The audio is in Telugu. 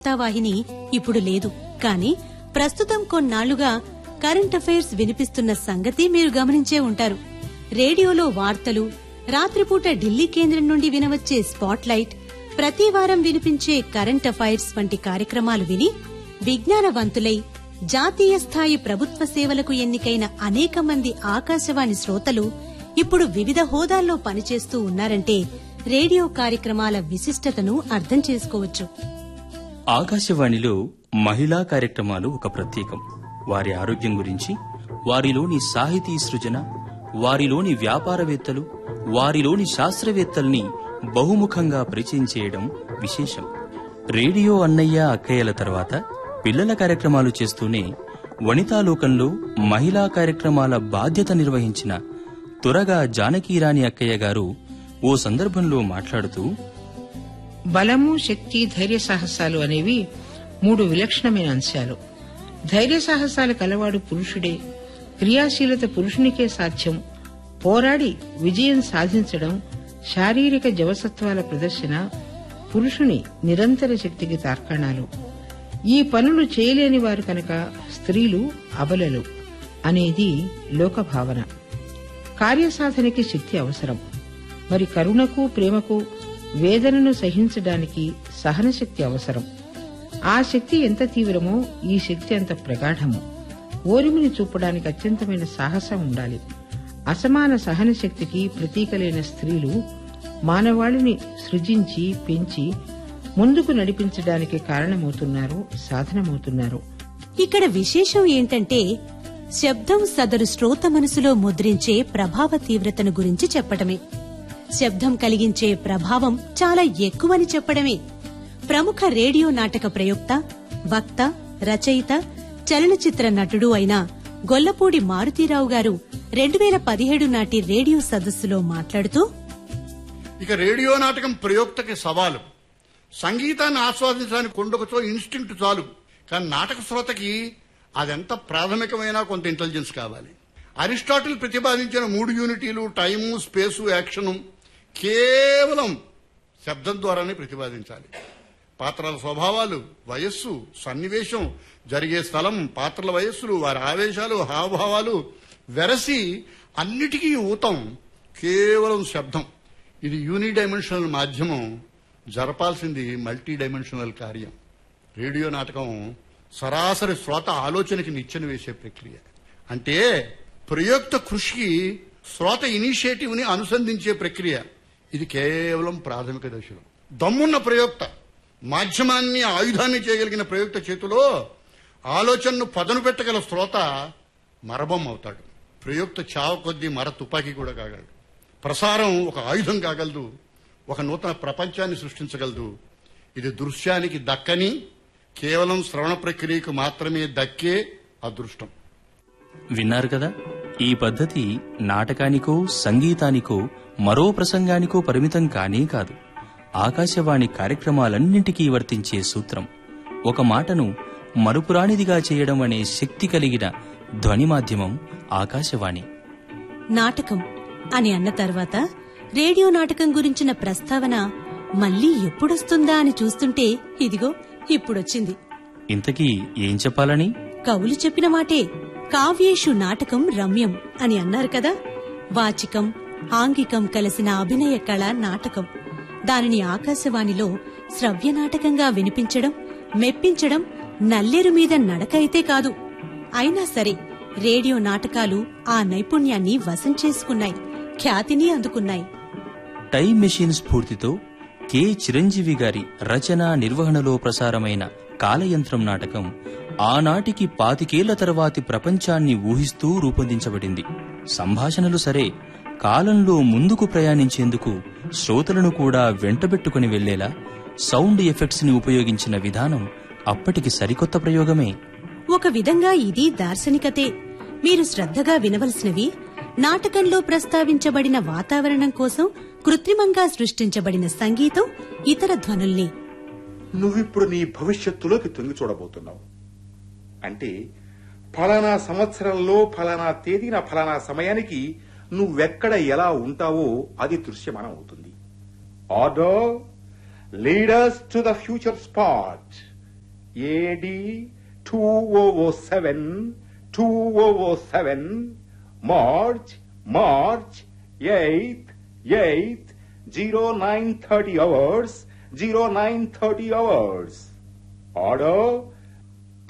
వాహిని ఇప్పుడు లేదు కానీ ప్రస్తుతం కొన్నాళ్లుగా కరెంట్ అఫైర్స్ వినిపిస్తున్న సంగతి మీరు గమనించే ఉంటారు రేడియోలో వార్తలు రాత్రిపూట ఢిల్లీ కేంద్రం నుండి వినవచ్చే స్పాట్ లైట్ ప్రతి వారం వినిపించే కరెంట్ అఫైర్స్ వంటి కార్యక్రమాలు విని విజ్ఞానవంతులై జాతీయ స్థాయి ప్రభుత్వ సేవలకు ఎన్నికైన అనేక మంది ఆకాశవాణి శ్రోతలు ఇప్పుడు వివిధ హోదాల్లో పనిచేస్తూ ఉన్నారంటే రేడియో కార్యక్రమాల విశిష్టతను అర్థం చేసుకోవచ్చు ఆకాశవాణిలో మహిళా కార్యక్రమాలు ఒక ప్రత్యేకం వారి ఆరోగ్యం గురించి వారిలోని సాహితీ సృజన వారిలోని వ్యాపారవేత్తలు వారిలోని శాస్త్రవేత్తల్ని బహుముఖంగా పరిచయం చేయడం విశేషం రేడియో అన్నయ్య అక్కయ్యల తర్వాత పిల్లల కార్యక్రమాలు చేస్తూనే వనితాలోకంలో మహిళా కార్యక్రమాల బాధ్యత నిర్వహించిన త్వరగా జానకీరాణి అక్కయ్య గారు ఓ సందర్భంలో మాట్లాడుతూ బలము శక్తి ధైర్య సాహసాలు అనేవి మూడు విలక్షణమైన అంశాలు ధైర్య సాహసాలు కలవాడు పురుషుడే క్రియాశీలత పురుషునికే సాధ్యం పోరాడి విజయం సాధించడం శారీరక జవసత్వాల ప్రదర్శన పురుషుని నిరంతర శక్తికి తార్కాణాలు ఈ పనులు చేయలేని వారు కనుక స్త్రీలు అబలలు అనేది లోకభావన కార్యసాధనకి శక్తి అవసరం మరి కరుణకు ప్రేమకు వేదనను సహించడానికి సహనశక్తి అవసరం ఆ శక్తి ఎంత తీవ్రమో ఈ శక్తి అంత ప్రగాఢము ఓరిమిని చూపడానికి అత్యంతమైన సాహసం ఉండాలి అసమాన సహన శక్తికి ప్రతీకలైన స్త్రీలు మానవాళిని సృజించి పెంచి ముందుకు నడిపించడానికి కారణమవుతున్నారు సాధనమవుతున్నారు ఇక్కడ విశేషం ఏంటంటే శబ్దం సదరు శ్రోత మనసులో ముద్రించే ప్రభావ తీవ్రతను గురించి చెప్పడమే శబ్దం కలిగించే ప్రభావం చాలా ఎక్కువని చెప్పడమే ప్రముఖ రేడియో నాటక ప్రయోక్త వక్త రచయిత చలనచిత్ర నటుడు అయిన గొల్లపూడి మారుతీరావు గారు రెండు వేల పదిహేడు నాటి రేడియో సదస్సులో మాట్లాడుతూ ఇక రేడియో నాటకం ప్రయోక్తకి సవాలు సంగీతాన్ని ఆస్వాదించడానికి కొండొకచో ఇన్స్టింక్ట్ చాలు కానీ నాటక శ్రోతకి అదెంత ప్రాథమికమైన కొంత ఇంటెలిజెన్స్ కావాలి అరిస్టాటిల్ ప్రతిపాదించిన మూడు యూనిటీలు టైము స్పేసు యాక్షను కేవలం శబ్దం ద్వారానే ప్రతిపాదించాలి పాత్రల స్వభావాలు వయస్సు సన్నివేశం జరిగే స్థలం పాత్రల వయస్సులు వారి ఆవేశాలు హావభావాలు వెరసి అన్నిటికీ ఊతం కేవలం శబ్దం ఇది యూని డైమెన్షనల్ మాధ్యమం జరపాల్సింది మల్టీ డైమెన్షనల్ కార్యం రేడియో నాటకం సరాసరి శ్రోత ఆలోచనకి నిచ్చెన వేసే ప్రక్రియ అంటే ప్రయోక్త కృషికి శ్రోత ఇనిషియేటివ్ ని అనుసంధించే ప్రక్రియ ఇది కేవలం ప్రాథమిక దశలో దమ్మున్న ప్రయోక్త మాధ్యమాన్ని ఆయుధాన్ని చేయగలిగిన ప్రయోక్త చేతిలో ఆలోచనను పదను పెట్టగల శ్రోత మరబం అవుతాడు ప్రయోక్త చావ కొద్దీ మర తుపాకీ కూడా కాగలడు ప్రసారం ఒక ఆయుధం కాగలదు ఒక నూతన ప్రపంచాన్ని సృష్టించగలదు ఇది దృశ్యానికి దక్కని కేవలం శ్రవణ ప్రక్రియకు మాత్రమే దక్కే అదృష్టం విన్నారు కదా ఈ పద్ధతి నాటకానికో సంగీతానికో మరో ప్రసంగానికో పరిమితం కానే కాదు ఆకాశవాణి కార్యక్రమాలన్నింటికీ వర్తించే సూత్రం ఒక మాటను మరుపురానిదిగా చేయడం అనే శక్తి కలిగిన ధ్వని మాధ్యమం ఆకాశవాణి నాటకం అని అన్న తర్వాత రేడియో నాటకం గురించిన ప్రస్తావన మళ్ళీ ఎప్పుడొస్తుందా అని చూస్తుంటే ఇదిగో ఇప్పుడొచ్చింది ఇంతకీ ఏం చెప్పాలని కవులు చెప్పిన మాటే కావ్యేషు నాటకం రమ్యం అని అన్నారు కదా వాచికం ఆంగికం కలిసిన అభినయ కళ నాటకం దానిని ఆకాశవాణిలో శ్రవ్య నాటకంగా వినిపించడం మెప్పించడం నల్లేరు మీద నడక అయితే కాదు అయినా సరే రేడియో నాటకాలు ఆ నైపుణ్యాన్ని వశం చేసుకున్నాయి ఖ్యాతిని అందుకున్నాయి టైం మెషిన్ స్ఫూర్తితో కె చిరంజీవి గారి రచన నిర్వహణలో ప్రసారమైన కాలయంత్రం నాటకం ఆనాటికి పాతికేళ్ల తర్వాతి ప్రపంచాన్ని ఊహిస్తూ రూపొందించబడింది సంభాషణలు సరే కాలంలో ముందుకు ప్రయాణించేందుకు శ్రోతలను కూడా వెంటబెట్టుకుని వెళ్లేలా సౌండ్ ఎఫెక్ట్స్ ని ఉపయోగించిన విధానం అప్పటికి సరికొత్త ప్రయోగమే ఒక విధంగా ఇది దార్శనికతే మీరు శ్రద్ధగా వినవలసినవి నాటకంలో ప్రస్తావించబడిన వాతావరణం కోసం కృత్రిమంగా సృష్టించబడిన సంగీతం ఇతర ధ్వనుల్ని నువ్విప్పుడు నీ భవిష్యత్తులోకి తొంగి చూడబోతున్నావు అంటే ఫలానా సంవత్సరంలో ఫలానా తేదీన ఫలానా సమయానికి నువ్వెక్కడ ఎలా ఉంటావో అది దృశ్యమానం అవుతుంది order leaders to the future spot AD two o seven two o seven March March eighth eighth zero nine thirty hours zero nine thirty hours order